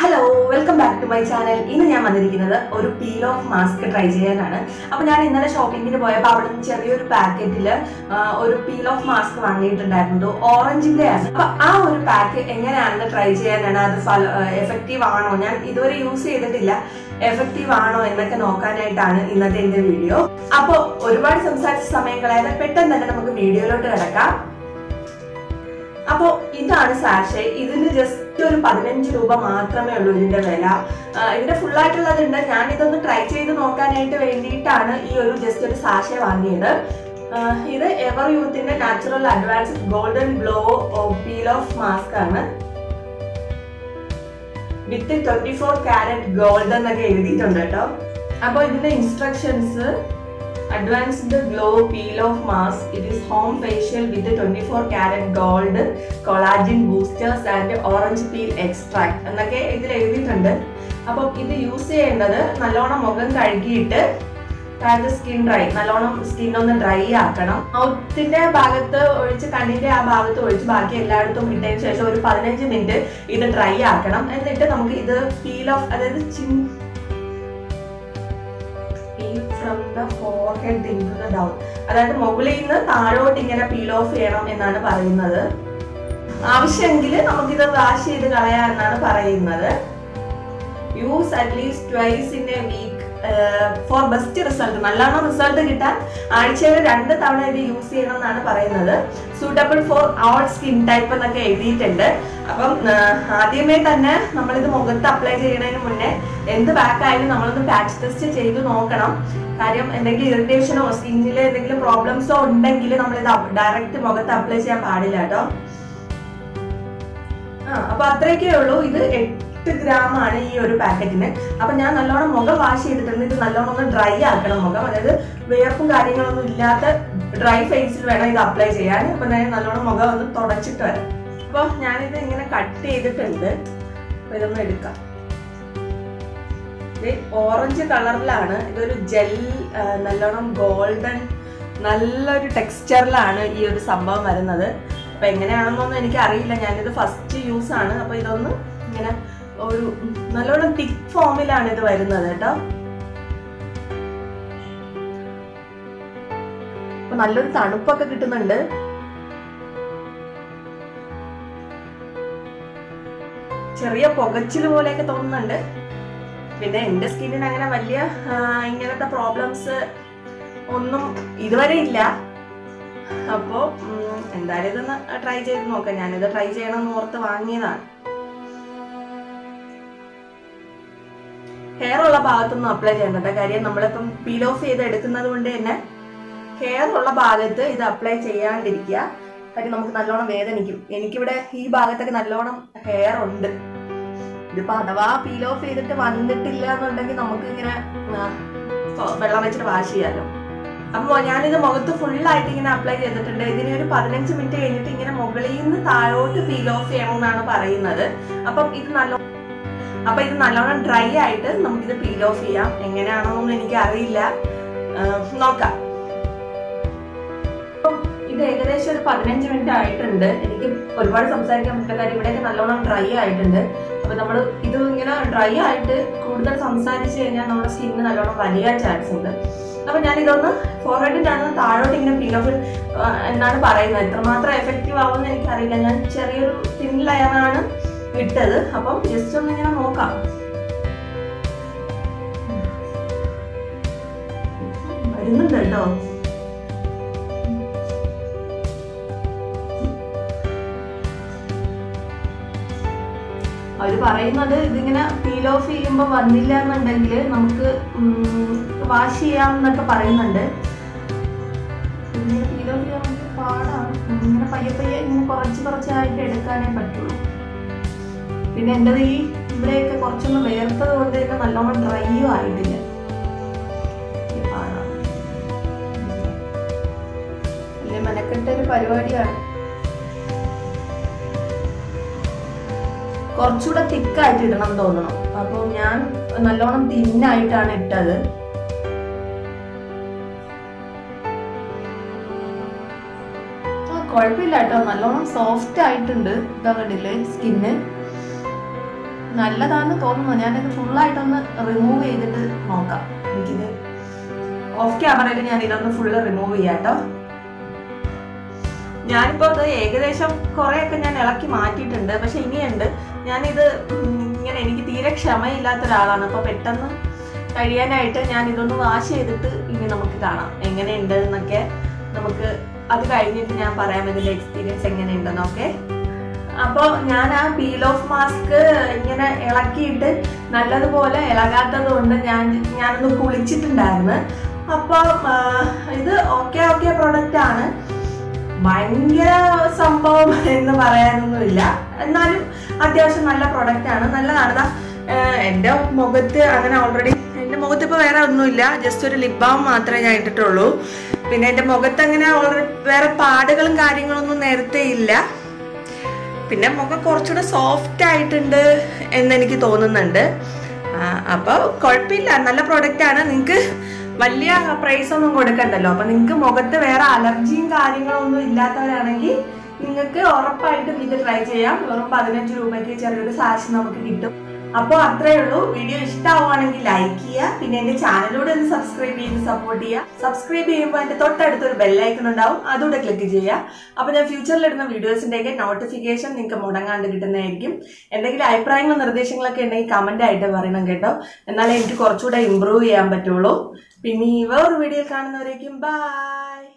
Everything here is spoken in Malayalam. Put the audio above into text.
hello welcome back to my channel ഇന്ന് ഞാൻ വന്നിരിക്കുന്നത് ഒരു പീൽ ഓഫ് മാസ്ക് ട്രൈ ചെയ്യാനാണ് അപ്പൊ ഞാൻ ഇന്നലെ ഷോപ്പിങ്ങിന് പോയപ്പോൾ അവിടെ നിന്ന് ചെറിയൊരു പാക്കറ്റില് ഒരു പീൽ ഓഫ് മാസ്ക് വാങ്ങിയിട്ടുണ്ടായിരുന്നു ഓറഞ്ചിന്റെ ആണ് അപ്പൊ ആ ഒരു പാക്ക് എങ്ങനെയാണെന്ന് ട്രൈ ചെയ്യാനാണ് അത് എഫക്റ്റീവ് ആണോ ഞാൻ ഇതുവരെ യൂസ് ചെയ്തിട്ടില്ല എഫക്റ്റീവ് ആണോ എന്നൊക്കെ നോക്കാനായിട്ടാണ് ഇന്നത്തെ എന്റെ വീഡിയോ അപ്പൊ ഒരുപാട് സംസാരിച്ച സമയം കളയാതെ പെട്ടെന്ന് തന്നെ നമുക്ക് വീഡിയോയിലോട്ട് കിടക്കാം അപ്പോ ഇതാണ് സാഷെ ഇതിന് ജസ്റ്റ് ഒരു പതിനഞ്ച് രൂപ മാത്രമേ ഉള്ളൂ ഇതിന്റെ വില ആ, ഇതിന്റെ ഫുൾ ആയിട്ടുള്ളതുണ്ട് ഞാൻ ഇതൊന്ന് ട്രൈ ചെയ്ത് നോക്കാനായിട്ട് വേണ്ടിയിട്ടാണ് ഈ ഒരു ജസ്റ്റ് ഒരു സാഷെ വാങ്ങിയത് ആ, ഇത് എവർ യൂത്തിന്റെ natural advanced golden glow peel off mask ആണ് with twenty four carat gold എന്നൊക്കെ എഴുതിയിട്ടുണ്ട് കേട്ടോ അപ്പോൾ ഇതിന്റെ instructions advanced glow peel off mask it is home facial with twenty four carat gold collagen boosters and orange peel extract എന്നൊക്കെ ഇതിൽ എഴുതിയിട്ടുണ്ട് അപ്പം ഇത് യൂസ് ചെയ്യേണ്ടത് നല്ലോണം മുഖം കഴുകിയിട്ട് അതായത് സ്കിൻ ഡ്രൈ നല്ലോണം സ്കിൻ ഒന്ന് ഡ്രൈ ആക്കണം മൗത്തിന്റെ ഭാഗത്ത് ഒഴിച്ച് കണ്ണിന്റെ ആ ഭാഗത്ത് ഒഴിച്ച് ബാക്കി എല്ലായിടത്തും ഇട്ടതിന് ശേഷം ഒരു പതിനഞ്ച് മിനിറ്റ് ഇത് ഡ്രൈ ആക്കണം എന്നിട്ട് നമുക്ക് ഇത് പീൽ ഓഫ് അതായത് chin peel from the forehead into the down അതായത് മുകളിൽ നിന്ന് താഴോട്ട് ഇങ്ങനെ പീൽ ഓഫ് ചെയ്യണം എന്നാണ് പറയുന്നത് ആവശ്യമെങ്കിൽ നമുക്കിത് വാഷ് ചെയ്ത് കളയാം എന്നാണ് പറയുന്നത് use at least twice in a week for best result നല്ലോണം റിസൾട്ട് കിട്ടാൻ ആഴ്ചയിൽ രണ്ട് തവണ ഇത് യൂസ് ചെയ്യണം എന്നാണ് പറയുന്നത് suitable for all skin type എന്നൊക്കെ എഴുതിയിട്ടുണ്ട് അപ്പം ആ, ആദ്യമേ തന്നെ നമ്മളിത് മുഖത്ത് അപ്ലൈ ചെയ്യുന്നതിന് മുന്നേ എന്ത് ബാക്ക് ആയാലും നമ്മളൊന്ന് പാച്ച് ടെസ്റ്റ് ചെയ്ത് നോക്കണം കാര്യം എന്തെങ്കിലും ഇറിറ്റേഷനോ സ്കിന്നിൽ എന്തെങ്കിലും പ്രോബ്ലംസോ ഉണ്ടെങ്കിൽ നമ്മളിത് ഡയറക്റ്റ് മുഖത്ത് അപ്ലൈ ചെയ്യാൻ പാടില്ല കേട്ടോ ആ അപ്പൊ അത്രയൊക്കെ ഉള്ളൂ ഇത് എട്ട് ഗ്രാം ആണ് ഈ ഒരു പാക്കറ്റിന് അപ്പൊ ഞാൻ നല്ലോണം മുഖം വാഷ് ചെയ്തിട്ടുണ്ട് ഇത് നല്ലോണം ഒന്ന് ഡ്രൈ ആക്കണം മുഖം അതായത് വേർപ്പും കാര്യങ്ങളൊന്നും ഇല്ലാത്ത ഡ്രൈ ഫേസിൽ വേണം ഇത് അപ്ലൈ ചെയ്യാൻ അപ്പൊ ഞാൻ നല്ലോണം മുഖം ഒന്ന് തുടച്ചിട്ട് വരാം അപ്പൊ ഞാനിത് ഇങ്ങനെ കട്ട് ചെയ്തിട്ടുണ്ട് അപ്പൊ ഇതൊന്ന് എടുക്കാം ഇത് ഓറഞ്ച് കളറിലാണ് ഇതൊരു ജെൽ നല്ലോണം ഗോൾഡൻ നല്ലൊരു ടെക്സ്ചറിലാണ് ഈ ഒരു സംഭവം വരുന്നത് അപ്പൊ എങ്ങനെയാണെന്നൊന്നും എനിക്ക് അറിയില്ല ഞാനിത് ഫസ്റ്റ് യൂസ് ആണ് അപ്പൊ ഇതൊന്ന് ഇങ്ങനെ ഒരു നല്ലോണം തിക്ക് ഫോമിലാണ് ഇത് വരുന്നത് കേട്ടോ അപ്പൊ നല്ലൊരു തണുപ്പൊക്കെ കിട്ടുന്നുണ്ട് ചെറിയ പുകച്ചിൽ പോലെയൊക്കെ തോന്നുന്നുണ്ട് പിന്നെ എന്റെ സ്കിന്നിന് അങ്ങനെ വലിയ ആ, ഇങ്ങനത്തെ പ്രോബ്ലംസ് ഒന്നും ഇതുവരെ ഇല്ല അപ്പോ ഉം, എന്തായാലും ഇതൊന്ന് ട്രൈ ചെയ്ത് നോക്കാം ഞാനിത് ട്രൈ ചെയ്യണം എന്ന് ഓർത്ത് വാങ്ങിയതാണ് ഹെയർ ഉള്ള ഭാഗത്തൊന്നും അപ്ലൈ ചെയ്യേണ്ട കാര്യം നമ്മളിപ്പം പീൽ ഓഫ് ചെയ്ത് എടുക്കുന്നത് കൊണ്ട് തന്നെ ഹെയർ ഉള്ള ഭാഗത്ത് ഇത് അപ്ലൈ ചെയ്യാണ്ടിരിക്കുക കാര്യം നമുക്ക് നല്ലോണം വേദനിക്കും എനിക്കിവിടെ ഈ ഭാഗത്തൊക്കെ നല്ലോണം ഹെയർ ഉണ്ട് ഇതിപ്പോ അഥവാ പീൽ ഓഫ് ചെയ്തിട്ട് വന്നിട്ടില്ല എന്നുണ്ടെങ്കിൽ നമുക്ക് ഇങ്ങനെ ആ, വെള്ളം വെച്ചിട്ട് വാഷ് ചെയ്യാലോ അപ്പൊ ഞാനിത് മുഖത്ത് ഫുള്ളായിട്ട് ഇങ്ങനെ അപ്ലൈ ചെയ്തിട്ടുണ്ട് ഇതിന് ഒരു പതിനഞ്ച് മിനിറ്റ് കഴിഞ്ഞിട്ട് ഇങ്ങനെ മുകളിൽ നിന്ന് താഴോട്ട് പീൽ ഓഫ് ചെയ്യണം എന്നാണ് പറയുന്നത് അപ്പം ഇത് നല്ല അപ്പൊ ഇത് നല്ലോണം ഡ്രൈ ആയിട്ട് നമുക്കിത് പീൽ ഓഫ് ചെയ്യാം എങ്ങനെയാണെന്നൊന്നും എനിക്ക് അറിയില്ല ആ, നോക്കാം അപ്പം ഇത് ഏകദേശം ഒരു പതിനഞ്ച് മിനിറ്റ് ആയിട്ടുണ്ട് എനിക്ക് ഒരുപാട് സംസാരിക്കാൻ പറ്റില്ല കാര്യം ഇവിടെയൊക്കെ നല്ലോണം ഡ്രൈ ആയിട്ടുണ്ട് അപ്പൊ നമ്മൾ ഇത് ഇങ്ങനെ ഡ്രൈ ആയിട്ട് കൂടുതൽ സംസാരിച്ചു കഴിഞ്ഞാൽ നമ്മുടെ സ്കിന്നിന് നല്ലോണം വലിയ ചാൻസ് ഉണ്ട് അപ്പൊ ഞാൻ ഇതൊന്ന് ഫോർവേഡിലാണ് താഴോട്ട് ഇങ്ങനെ പീൽ ഓഫ് എന്നാണ് പറയുന്നത് എത്രമാത്രം എഫക്റ്റീവ് ആവുമെന്ന് എനിക്കറിയില്ല ഞാൻ ചെറിയൊരു തിൻ ലെയറാണ് ഇട്ടത് അപ്പം ജസ്റ്റ് ഒന്ന് ഇങ്ങനെ നോക്കാം വരുന്നുണ്ട് കേട്ടോ അവർ പറയുന്നത് ഇതിങ്ങനെ പീൽ ഓഫ് ചെയ്യുമ്പോൾ വന്നില്ല എന്നുണ്ടെങ്കിൽ നമുക്ക് വാഷ് ചെയ്യാം എന്നൊക്കെ പറയുന്നുണ്ട് ഇങ്ങനെ പീൽ ഓഫ് ചെയ്യാൻ നമുക്ക് പാടാണ് ഇങ്ങനെ പയ്യെ പയ്യെ ഇങ്ങനെ കുറച്ച് കുറച്ചായിട്ട് എടുക്കാനേ പറ്റുള്ളൂ പിന്നെ എൻ്റെത് ഈ ഇവിടെയൊക്കെ കുറച്ചൊന്ന് വേർത്തത് കൊണ്ട് തന്നെ നല്ലോണം ഡ്രൈയും ആയിട്ടില്ല ഈ പാടാണ് വലിയ മെനക്കെട്ട ഒരു പരിപാടിയാണ് കുറച്ചുകൂടെ തിക്കായിട്ട് ഇടണം എന്ന് തോന്നണം അപ്പോൾ ഞാൻ നല്ലോണം തിന്നായിട്ടാണ് ഇട്ടത് ആ കുഴപ്പമില്ല കേട്ടോ നല്ലോണം സോഫ്റ്റ് ആയിട്ടുണ്ട് ഇതാ കണ്ടില്ലേ സ്കിന്ന് നല്ലതാണെന്ന് തോന്നുന്നു ഞാനിത് ഫുള്ളായിട്ടൊന്ന് റിമൂവ് ചെയ്തിട്ട് നോക്കാം എനിക്കിത് ഓഫ് ക്യാമറയിൽ ഞാൻ ഇതൊന്ന് ഫുള്ള് റിമൂവ് ചെയ്യാം കേട്ടോ ഞാനിപ്പോ ഇത് ഏകദേശം കുറെയൊക്കെ ഞാൻ ഇളക്കി മാറ്റിയിട്ടുണ്ട് പക്ഷെ ഇനിയുണ്ട് ഞാനിത് ഉം, ഇങ്ങനെ എനിക്ക് തീരെ ക്ഷമയില്ലാത്ത ഒരാളാണ് അപ്പൊ പെട്ടെന്ന് കഴിയാനായിട്ട് ഞാൻ ഇതൊന്ന് വാഷ് ചെയ്തിട്ട് ഇനി നമുക്ക് കാണാം എങ്ങനെയുണ്ട് എന്നൊക്കെ നമുക്ക് അത് കഴിഞ്ഞിട്ട് ഞാൻ പറയാം ഇതിന്റെ എക്സ്പീരിയൻസ് എങ്ങനെയുണ്ടെന്ന് ഓക്കെ അപ്പോൾ ഞാൻ ആ പീൽ ഓഫ് മാസ്ക് ഇങ്ങനെ ഇളക്കിയിട്ട് നല്ലതുപോലെ ഇളകാത്തത് കൊണ്ട് ഞാൻ ഞാനൊന്ന് കുളിച്ചിട്ടുണ്ടായിരുന്നു അപ്പോൾ ഇത് ഓക്കെ ഓക്കെ പ്രൊഡക്റ്റ് ആണ് ഭയങ്കര സംഭവം എന്ന് പറയാനൊന്നുമില്ല എന്നാലും അത്യാവശ്യം നല്ല പ്രൊഡക്റ്റ് ആണ് നല്ലതാണ് ദാ, ഏഹ് എൻ്റെ മുഖത്ത് അങ്ങനെ ഓൾറെഡി എൻ്റെ മുഖത്ത് ഇപ്പോൾ വേറെ ഒന്നുമില്ല ജസ്റ്റ് ഒരു ലിപ് ബാം മാത്രമേ ഞാൻ ഇട്ടിട്ടുള്ളൂ പിന്നെ എൻ്റെ മുഖത്ത് അങ്ങനെ ഓൾറെഡി വേറെ പാടുകളും കാര്യങ്ങളൊന്നും നേരത്തെ ഇല്ല പിന്നെ മുഖം കുറച്ചുകൂടെ സോഫ്റ്റ് ആയിട്ടുണ്ട് എന്ന് എനിക്ക് തോന്നുന്നുണ്ട് അപ്പോൾ കുഴപ്പമില്ല നല്ല പ്രോഡക്റ്റ് ആണ് നിങ്ങൾക്ക് വലിയ പ്രൈസ് ഒന്നും കൊടുക്കണ്ടല്ലോ അപ്പൊ നിങ്ങൾക്ക് മുഖത്ത് വേറെ അലർജിയും കാര്യങ്ങളൊന്നും ഇല്ലാത്തവരാണെങ്കിൽ നിങ്ങൾക്ക് ഉറപ്പായിട്ടും ഇത് ട്രൈ ചെയ്യാം വെറും പതിനഞ്ച് രൂപയ്ക്ക് ചെറിയൊരു സാശ് നമുക്ക് കിട്ടും അപ്പോൾ അത്രേ ഉള്ളൂ വീഡിയോ ഇഷ്ടമാവുകയാണെങ്കിൽ ലൈക്ക് ചെയ്യുക പിന്നെ എന്റെ ചാനലിലൂടെ ഒന്ന് സബ്സ്ക്രൈബ് ചെയ്ത് സപ്പോർട്ട് ചെയ്യുക സബ്സ്ക്രൈബ് ചെയ്യുമ്പോൾ എന്റെ തൊട്ടടുത്ത് ഒരു ബെല്ലൈക്കൺ ഉണ്ടാവും അതുകൂടെ ക്ലിക്ക് ചെയ്യുക അപ്പോൾ ഞാൻ ഫ്യൂച്ചറിൽ ഇടുന്ന വീഡിയോസിൻ്റെയൊക്കെ നോട്ടിഫിക്കേഷൻ നിങ്ങൾക്ക് മുടങ്ങാണ്ട് കിട്ടുന്നതായിരിക്കും എന്തെങ്കിലും അഭിപ്രായങ്ങളും നിർദ്ദേശങ്ങളൊക്കെ ഉണ്ടെങ്കിൽ കമന്റ് ആയിട്ട് പറയണം കേട്ടോ എന്നാലേ എനിക്ക് കുറച്ചുകൂടെ ഇമ്പ്രൂവ് ചെയ്യാൻ പറ്റുള്ളൂ പിന്നെ ഈ വേറൊരു വീഡിയോ കാണുന്നവരേക്കും ബൈ